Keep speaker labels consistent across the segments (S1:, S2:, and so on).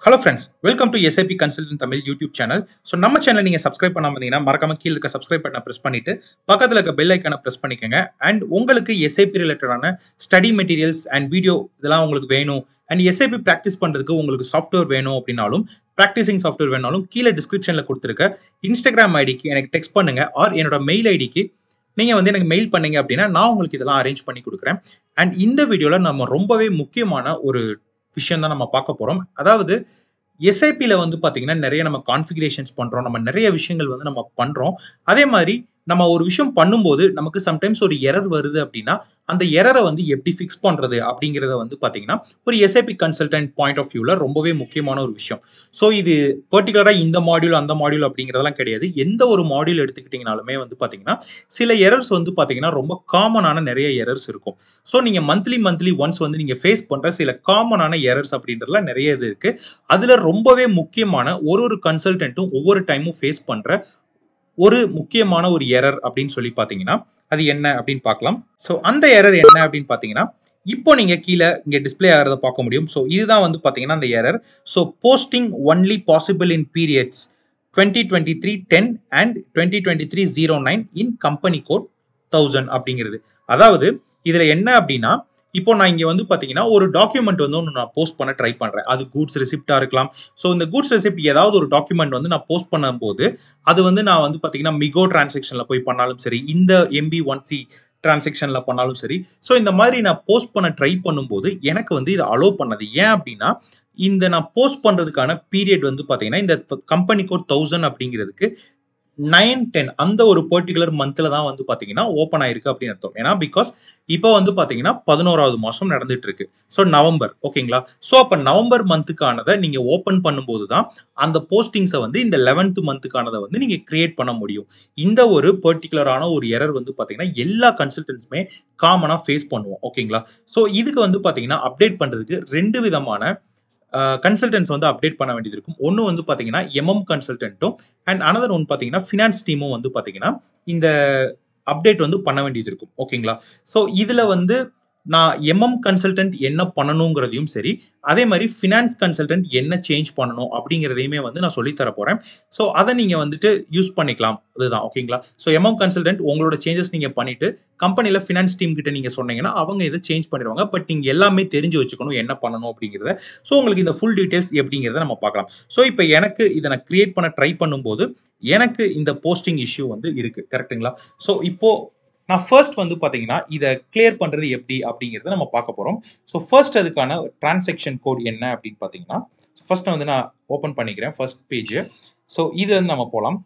S1: hello friends welcome to SIP consultant Tamil YouTube channel so நம்ம channel நீங்கள் subscribe பண்ணாம இருந்தீங்கன்னா மறக்காம கீழே இருக்க சப்ஸ்கிரைப் பட்டனை ப்ரெஸ் பண்ணிட்டு பக்கத்தில் இருக்க பெல் ஐக்கானை ப்ரெஸ் பண்ணிக்கோங்க அண்ட் உங்களுக்கு எஸ்ஐபி ரிலேட்டடான ஸ்டடி மெட்டீரியல்ஸ் அண்ட் வீடியோ இதெல்லாம் உங்களுக்கு வேணும் அண்ட் எஸ்ஐபி ப்ராக்டிஸ் பண்ணுறதுக்கு உங்களுக்கு சாஃப்ட்வேர் வேணும் அப்படின்னாலும் ப்ராக்டிசிங் சாஃப்ட்வேர் வேணாலும் கீழே டிஸ்கிரிப்ஷனில் கொடுத்துருக்க இன்ஸ்டாகிராம் ஐடிக்கு எனக்கு டெக்ஸ்ட் பண்ணுங்க ஆர் என்னோட மெயில் ஐடிக்கு நீங்கள் வந்து எனக்கு மெயில் பண்ணீங்க அப்படின்னா நான் உங்களுக்கு இதெல்லாம் அரேஞ்ச் பண்ணி கொடுக்குறேன் அண்ட் இந்த வீடியோவில் நம்ம ரொம்பவே முக்கியமான ஒரு விஷயம் தான் நம்ம பார்க்க போகிறோம் அதாவது எஸ்ஐபியில் வந்து பார்த்தீங்கன்னா நிறைய நம்ம கான்ஃபிகரேஷன்ஸ் பண்ணுறோம் நம்ம நிறைய விஷயங்கள் வந்து நம்ம பண்ணுறோம் அதே மாதிரி நம்ம ஒரு விஷயம் பண்ணும்போது நமக்கு சம்டைம்ஸ் ஒரு எரர் வருது அப்படின்னா அந்த எரரை வந்து எப்படி ஃபிக்ஸ் பண்ணுறது அப்படிங்கிறத வந்து பார்த்தீங்கன்னா ஒரு எஸ்ஐபி கன்சல்டன்ட் பாயிண்ட் ஆஃப் வியூவில் ரொம்பவே முக்கியமான ஒரு விஷயம் ஸோ இது பர்டிகுலராக இந்த மாடியூல் அந்த மாடியூல் அப்படிங்கிறதெல்லாம் கிடையாது எந்த ஒரு மாடியூல் எடுத்துக்கிட்டிங்கனாலுமே வந்து பார்த்தீங்கன்னா சில எரர்ஸ் வந்து பார்த்தீங்கன்னா ரொம்ப காமனான நிறைய எரர்ஸ் இருக்கும் ஸோ நீங்கள் மந்த்லி மந்த்லி ஒன்ஸ் வந்து நீங்கள் ஃபேஸ் பண்ணுற சில காமனான எரர்ஸ் அப்படின்றதுலாம் நிறைய இது இருக்குது அதில் ரொம்பவே முக்கியமான ஒரு ஒரு கன்சல்டன்ட்டும் ஒவ்வொரு டைமும் ஃபேஸ் பண்ணுற ஒரு முக்கியமான ஒரு எரர் அப்படின்னு சொல்லி பார்த்தீங்கன்னா அது என்ன அப்படின்னு பார்க்கலாம் ஸோ அந்த எரர் என்ன அப்படின்னு பார்த்தீங்கன்னா இப்போ நீங்கள் கீழே இங்கே டிஸ்பிளே ஆகிறத பார்க்க முடியும் ஸோ இதுதான் வந்து பார்த்தீங்கன்னா அந்த error so posting only possible in periods twenty twenty three ten and twenty twenty three zero nine in company code thousand அப்படிங்கிறது அதாவது இதில் என்ன அப்படின்னா இப்போ நான் இங்கே வந்து பார்த்தீங்கன்னா ஒரு டாக்குமெண்ட் வந்து ஒன்று நான் போஸ்ட் பண்ண ட்ரை பண்ணுறேன் அது கூட்ஸ் ரெசிப்டாக இருக்கலாம் ஸோ இந்த கூட்ஸ் ரெசிப்ட் ஏதாவது ஒரு டாக்குமெண்ட் வந்து நான் போஸ்ட் பண்ணும்போது அது வந்து நான் வந்து பார்த்தீங்கன்னா மிகோ டிரான்சாக்ஷனில் போய் பண்ணாலும் சரி இந்த எம்பி ஒன் சி டிரான்சாக்ஷனில் பண்ணாலும் சரி ஸோ இந்த மாதிரி நான் போஸ்ட் பண்ண ட்ரை பண்ணும்போது எனக்கு வந்து இதை அலோவ் பண்ணது ஏன் அப்படின்னா இந்த நான் போஸ்ட் பண்ணுறதுக்கான பீரியட் வந்து பார்த்தீங்கன்னா இந்த கம்பெனி கோட் தௌசண்ட் அப்படிங்கிறதுக்கு நைன் டென் அந்த ஒரு பர்டிகுலர் மந்த்ல தான் வந்து பாத்தீங்கன்னா ஓப்பன் ஆயிருக்கு அப்படின்னு அர்த்தம் ஏன்னா பிகாஸ் இப்போ வந்து பாத்தீங்கன்னா பதினோராவது மாசம் நடந்துட்டு இருக்கு ஸோ நவம்பர் ஓகேங்களா ஸோ அப்போ நவம்பர் மந்த்துக்கானதை நீங்க ஓப்பன் பண்ணும்போது தான் அந்த போஸ்டிங்ஸை வந்து இந்த லெவன்த் மந்த்துக்கானதை வந்து நீங்க கிரியேட் பண்ண முடியும் இந்த ஒரு பர்டிகுலரான ஒரு எரர் வந்து பாத்தீங்கன்னா எல்லா கன்சல்டன்ஸுமே காமனா ஃபேஸ் பண்ணுவோம் ஓகேங்களா ஸோ இதுக்கு வந்து பாத்தீங்கன்னா அப்டேட் பண்றதுக்கு ரெண்டு விதமான கன்சல்டன்ஸ் வந்து அப்டேட் பண்ண வேண்டியது இருக்கும் ஒன்று வந்து பார்த்தீங்கன்னா எம்எம் கன்சல்டன்ட்டும் அண்ட் அனதர் ஒன்று பார்த்தீங்கன்னா ஃபினான்ஸ் டீமும் வந்து பார்த்தீங்கன்னா இந்த அப்டேட் வந்து பண்ண வேண்டியது இருக்கும் ஓகேங்களா ஸோ இதில் வந்து நான் எம்எம் கன்சல்டன்ட் என்ன பண்ணணுங்கிறதையும் சரி அதே மாதிரி ஃபினான்ஸ் கன்சல்டன்ட் என்ன சேஞ்ச் பண்ணணும் அப்படிங்கிறதையுமே வந்து நான் சொல்லித்தர போகிறேன் ஸோ அதை நீங்கள் வந்துட்டு யூஸ் பண்ணிக்கலாம் அதுதான் ஓகேங்களா ஸோ எம்எம் கன்சல்டன்ட் உங்களோட சேஞ்சஸ் நீங்கள் பண்ணிட்டு கம்பெனியில் ஃபினான்ஸ் டீம் கிட்ட நீங்கள் சொன்னீங்கன்னா அவங்க இதை சேஞ்ச் பண்ணிடுவாங்க பட் நீங்கள் எல்லாமே தெரிஞ்சு வச்சுக்கணும் என்ன பண்ணணும் அப்படிங்கிறத ஸோ உங்களுக்கு இந்த ஃபுல் டீட்டெயில்ஸ் எப்படிங்கிறத நம்ம பார்க்கலாம் ஸோ இப்போ எனக்கு இதை நான் கிரியேட் பண்ண ட்ரை பண்ணும்போது எனக்கு இந்த போஸ்டிங் இஷ்யூ வந்து இருக்குது கரெக்டுங்களா ஸோ இப்போ நான் ஃபர்ஸ்ட் வந்து பார்த்தீங்கன்னா இதை கிளியர் பண்ணுறது எப்படி அப்படிங்கிறத நம்ம பார்க்க போகிறோம் ஸோ ஃபர்ஸ்ட் அதுக்கான டிரான்சாக்ஷன் கோட் என்ன அப்படின்னு பார்த்தீங்கன்னா ஃபர்ஸ்ட் வந்து நான் ஓப்பன் பண்ணிக்கிறேன் ஃபர்ஸ்ட் பேஜ் ஸோ இது வந்து நம்ம போகலாம்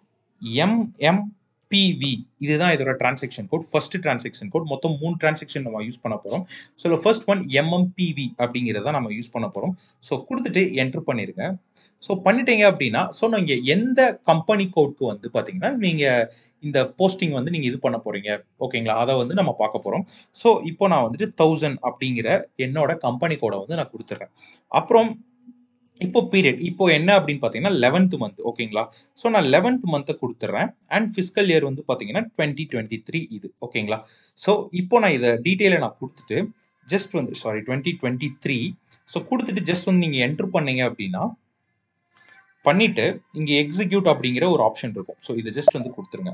S1: எம்எம்பிவி இதுதான் இதோட transaction code first transaction code மொத்தம் மூணு டிரான்சாக்ஷன் நம்ம யூஸ் பண்ண போகிறோம் ஸோ ஃபர்ஸ்ட் ஒன் எம்எம்பிவி அப்படிங்கிறத நம்ம யூஸ் பண்ண போகிறோம் ஸோ கொடுத்துட்டு என்ட்ரு பண்ணிருங்க ஸோ பண்ணிட்டீங்க அப்படின்னா ஸோ நீங்கள் எந்த கம்பெனி கோட்க்கு வந்து பார்த்தீங்கன்னா நீங்கள் இந்த போஸ்டிங் வந்து நீங்கள் இது பண்ண போகிறீங்க ஓகேங்களா அதை வந்து நம்ம பார்க்க போகிறோம் ஸோ இப்போ நான் வந்துட்டு தௌசண்ட் அப்படிங்கிற என்னோட கம்பெனி கோடை வந்து நான் கொடுத்துட்றேன் அப்புறம் இப்போ பீரியட் இப்போ என்ன அப்படின்னு பார்த்தீங்கன்னா லெவன்த் மந்த் ஓகேங்களா ஸோ நான் லெவன்த் மந்த்தை கொடுத்துட்றேன் அண்ட் ஃபிஸ்கல் இயர் வந்து பார்த்தீங்கன்னா டுவெண்ட்டி டுவெண்ட்டி த்ரீ இது ஓகேங்களா ஸோ இப்போ நான் இதை டீட்டெயிலை நான் கொடுத்துட்டு ஜஸ்ட் வந்து sorry twenty twenty three so கொடுத்துட்டு ஜஸ்ட் வந்து நீங்கள் என்ட்ரு பண்ணீங்க அப்படின்னா பண்ணிட்டு இங்கே எக்ஸிக்யூட் அப்படிங்கிற ஒரு ஆப்ஷன் இருக்கும் ஸோ இதை ஜஸ்ட் வந்து கொடுத்துருங்க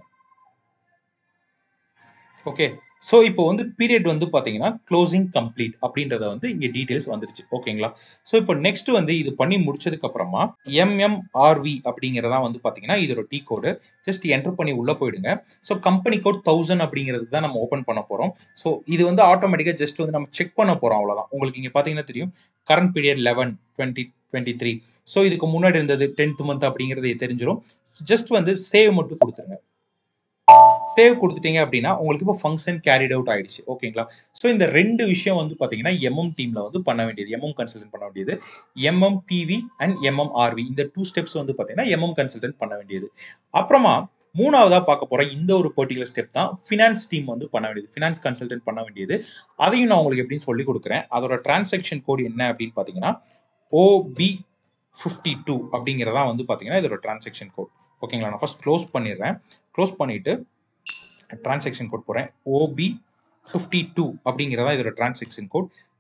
S1: ஓகே ஸோ இப்போ வந்து பீரியட் வந்து பார்த்தீங்கன்னா க்ளோசிங் கம்ப்ளீட் அப்படின்றத வந்து இங்கே டீட்டெயில்ஸ் வந்துருச்சு ஓகேங்களா ஸோ இப்போ நெக்ஸ்ட் வந்து இது பண்ணி முடிச்சதுக்கு அப்புறமா எம்எம்ஆர்வி அப்படிங்கிறதா வந்து பார்த்தீங்கன்னா இதோட டீ கோடு ஜஸ்ட் என்டர் பண்ணி உள்ளே போயிடுங்க ஸோ கம்பெனி கோட் தௌசண்ட் அப்படிங்கிறது தான் நம்ம ஓப்பன் பண்ண போகிறோம் ஸோ இது வந்து ஆட்டோமேட்டிக்காக ஜஸ்ட் வந்து நம்ம செக் பண்ண போகிறோம் அவ்வளோதான் உங்களுக்கு இங்கே பார்த்தீங்கன்னா தெரியும் current period eleven twenty twenty three so இதுக்கு முன்னாடி இருந்தது டென்த் மந்த் அப்படிங்கிறது தெரிஞ்சிடும் ஜஸ்ட் வந்து சேவ் மட்டும் கொடுத்துருங்க சேவ் கொடுத்துட்டீங்க அப்படின்னா உங்களுக்கு இப்போ ஃபங்க்ஷன் கேரிட் அவுட் ஆயிடுச்சு ஓகேங்களா ஸோ இந்த ரெண்டு விஷயம் வந்து பார்த்தீங்கன்னா எம்எம் டீமில் வந்து பண்ண வேண்டியது எம்எம் கன்சல்டன்ட் பண்ண வேண்டியது MM PV and MM RV இந்த டூ ஸ்டெப்ஸ் வந்து பார்த்தீங்கன்னா எம்எம் கன்சல்டன்ட் பண்ண வேண்டியது அப்புறமா மூணாவதாக பார்க்க போகிற இந்த ஒரு பர்டிகுலர் ஸ்டெப் தான் ஃபினான்ஸ் டீம் வந்து பண்ண வேண்டியது ஃபினான்ஸ் கன்சல்டன்ட் பண்ண வேண்டியது அதையும் நான் உங்களுக்கு எப்படின்னு சொல்லி கொடுக்குறேன் அதோட டிரான்சாக்ஷன் கோடு என்ன அப்படின்னு பார்த்தீங்கன்னா ஓபி ஃபிஃப்டி டூ அப்படிங்கிறதா வந்து பார்த்தீங்கன்னா இதோட டிரான்சாக்ஷன் கோட் ஓகேங்களா நான் ஃபர்ஸ்ட் க்ளோஸ் பண்ணிடுறேன் க்ளோஸ் பண்ணிவிட்டு டிரான்சாக்ஷன் கோட் போகிறேன் ஓபி ஃபிஃப்டி டூ அப்படிங்கிறதா இதோட டிரான்சாக்ஷன் கோட்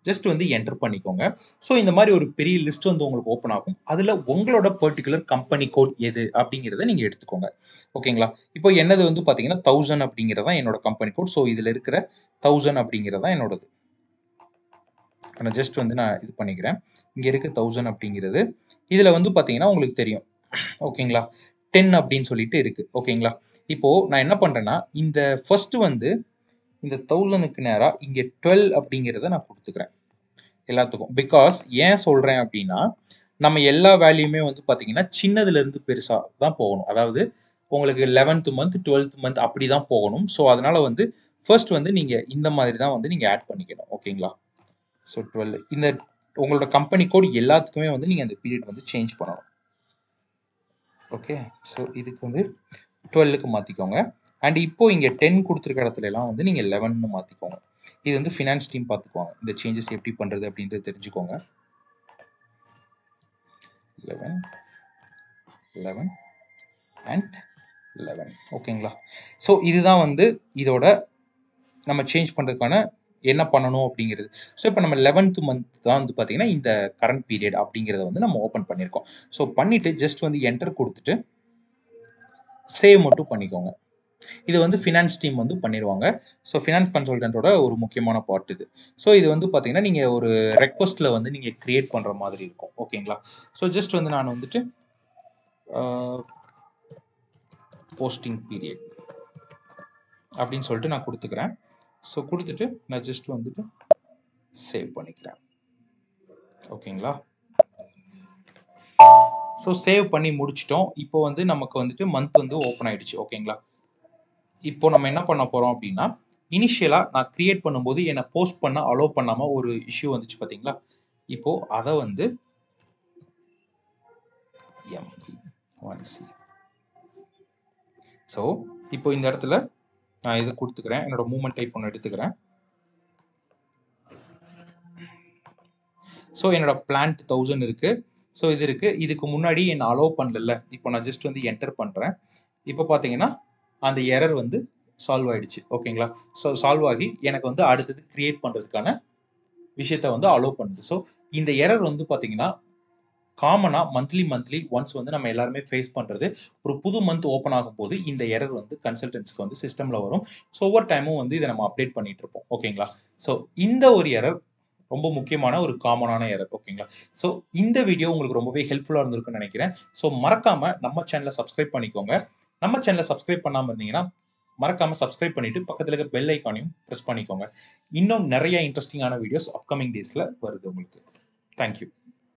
S1: ஜஸ்ட் வந்து என்டர் பண்ணிக்கோங்க ஸோ இந்த மாதிரி ஒரு பெரிய லிஸ்ட் வந்து உங்களுக்கு ஓப்பன் ஆகும் அதில் உங்களோட பர்டிகுலர் கம்பெனி கோட் எது அப்படிங்கிறத நீங்கள் எடுத்துக்கோங்க ஓகேங்களா இப்போ என்னது வந்து பார்த்தீங்கன்னா தௌசண்ட் அப்படிங்கிறது தான் என்னோட கம்பெனி கோட் ஸோ இதில் இருக்கிற தௌசண்ட் அப்படிங்கிறது தான் என்னோடது நான் ஜஸ்ட் வந்து நான் இது பண்ணிக்கிறேன் இங்கே இருக்க தௌசண்ட் அப்படிங்கிறது இதில் வந்து பார்த்தீங்கன்னா உங்களுக்கு தெரியும் ஓகேங்களா டென் அப்படின்னு சொல்லிட்டு இருக்கு ஓகேங்களா இப்போ நான் என்ன பண்றேன்னா இந்த ஃபர்ஸ்ட் வந்து இந்த தௌசண்ட்க்கு நேராக இங்கே டுவெல் அப்படிங்கிறத நான் கொடுத்துக்கிறேன் எல்லாத்துக்கும் பிகாஸ் ஏன் சொல்றேன் அப்படின்னா நம்ம எல்லா வேல்யூமே வந்து பார்த்தீங்கன்னா சின்னதுல இருந்து பெருசா தான் போகணும் அதாவது உங்களுக்கு லெவன்த் மந்த் டுவெல்த் மந்த் அப்படி தான் போகணும் ஸோ அதனால வந்து ஃபர்ஸ்ட் வந்து நீங்க இந்த மாதிரி தான் வந்து நீங்க ஆட் பண்ணிக்கணும் ஓகேங்களா ஸோ டுவெல் இந்த உங்களோட கம்பெனி கோட் எல்லாத்துக்குமே வந்து நீங்கள் அந்த பீரியட் வந்து சேஞ்ச் பண்ணணும் ஓகே ஸோ இதுக்கு வந்து டுவெல்லுக்கு மாற்றிக்கோங்க அண்ட் இப்போ இங்கே டென் கொடுத்துருக்க இடத்துல எல்லாம் வந்து நீங்கள் லெவன்னு மாற்றிக்கோங்க இது வந்து ஃபினான்ஸ் டீம் பார்த்துக்குவாங்க இந்த சேஞ்சஸ் எப்படி பண்ணுறது அப்படின்றது தெரிஞ்சுக்கோங்க லெவன் லெவன் அண்ட் லெவன் ஓகேங்களா ஸோ இதுதான் வந்து இதோட நம்ம சேஞ்ச் பண்ணுறதுக்கான என்ன பண்ணணும் அப்படிங்கிறது ஸோ இப்போ நம்ம லெவன்த் மந்த் தான் வந்து பார்த்தீங்கன்னா இந்த கரண்ட் பீரியட் அப்படிங்கிறத வந்து நம்ம ஓப்பன் பண்ணியிருக்கோம் ஸோ பண்ணிவிட்டு ஜஸ்ட் வந்து என்டர் கொடுத்துட்டு சேவ் மட்டும் பண்ணிக்கோங்க இது வந்து ஃபினான்ஸ் டீம் வந்து பண்ணிடுவாங்க ஸோ ஃபினான்ஸ் கன்சல்டன்ட்டோட ஒரு முக்கியமான பார்ட் இது ஸோ இது வந்து பார்த்தீங்கன்னா நீங்கள் ஒரு ரெக்வஸ்ட்டில் வந்து நீங்கள் க்ரியேட் பண்ணுற மாதிரி இருக்கும் ஓகேங்களா ஸோ ஜஸ்ட் வந்து நான் வந்துட்டு போஸ்டிங் பீரியட் அப்படின்னு சொல்லிட்டு நான் கொடுத்துக்கிறேன் ஸோ கொடுத்துட்டு நான் ஜஸ்ட் வந்துட்டு சேவ் பண்ணிக்கிறேன் ஓகேங்களா ஸோ சேவ் பண்ணி முடிச்சிட்டோம் இப்போ வந்து நமக்கு வந்துட்டு மந்த் வந்து ஓப்பன் ஆயிடுச்சு ஓகேங்களா இப்போ நம்ம என்ன பண்ண போறோம் அப்படின்னா இனிஷியலா நான் கிரியேட் பண்ணும்போது என்னை போஸ்ட் பண்ண அலோவ் பண்ணாம ஒரு இஷ்யூ வந்துச்சு பாத்தீங்களா இப்போ அதை வந்து எம்பி ஒன் சி ஸோ இப்போ இந்த இடத்துல நான் இது கொடுத்துக்கிறேன் என்னோட மூமெண்ட் டைப் ஒன்று எடுத்துக்கிறேன் ஸோ என்னோட பிளான்ட் தௌசண்ட் இருக்கு ஸோ இது இருக்கு இதுக்கு முன்னாடி என்ன அலோவ் பண்ணல இப்போ நான் ஜஸ்ட் வந்து என்டர் பண்றேன் இப்போ பார்த்தீங்கன்னா அந்த எரர் வந்து சால்வ் ஆயிடுச்சு ஓகேங்களா ஸோ சால்வ் ஆகி எனக்கு வந்து அடுத்தது கிரியேட் பண்றதுக்கான விஷயத்த வந்து அலோவ் பண்ணுது ஸோ இந்த எரர் வந்து பார்த்தீங்கன்னா காமனா மந்த்லி மந்த்லி ஒன்ஸ் வந்து நம்ம எல்லாருமே ஃபேஸ் பண்றது ஒரு புது மந்த் ஓப்பன் ஆகும் போது இந்த எரர் வந்து கன்சல்டன்ஸ்க்கு வந்து சிஸ்டம்ல வரும் ஸோ ஒவ்வொரு டைமும் வந்து இதை நம்ம அப்டேட் பண்ணிட்டு இருப்போம் ஓகேங்களா ஸோ இந்த ஒரு எரர் ரொம்ப முக்கியமான ஒரு காமனான எரர் ஓகேங்களா ஸோ இந்த வீடியோ உங்களுக்கு ரொம்பவே ஹெல்ப்ஃபுல்லாக இருந்திருக்குன்னு நினைக்கிறேன் ஸோ மறக்காம நம்ம சேனலை சப்ஸ்கிரைப் பண்ணிக்கோங்க நம்ம சேனலை சப்ஸ்கிரைப் பண்ணாமல் இருந்தீங்கன்னா மறக்காம சப்ஸ்கிரைப் பண்ணிட்டு பக்கத்தில் இருக்க பெல் ஐக்கானையும் ப்ரெஸ் பண்ணிக்கோங்க இன்னும் நிறைய இன்ட்ரெஸ்டிங்கான வீடியோஸ் அப்கமிங் டேஸ்ல வருது உங்களுக்கு தேங்க்யூ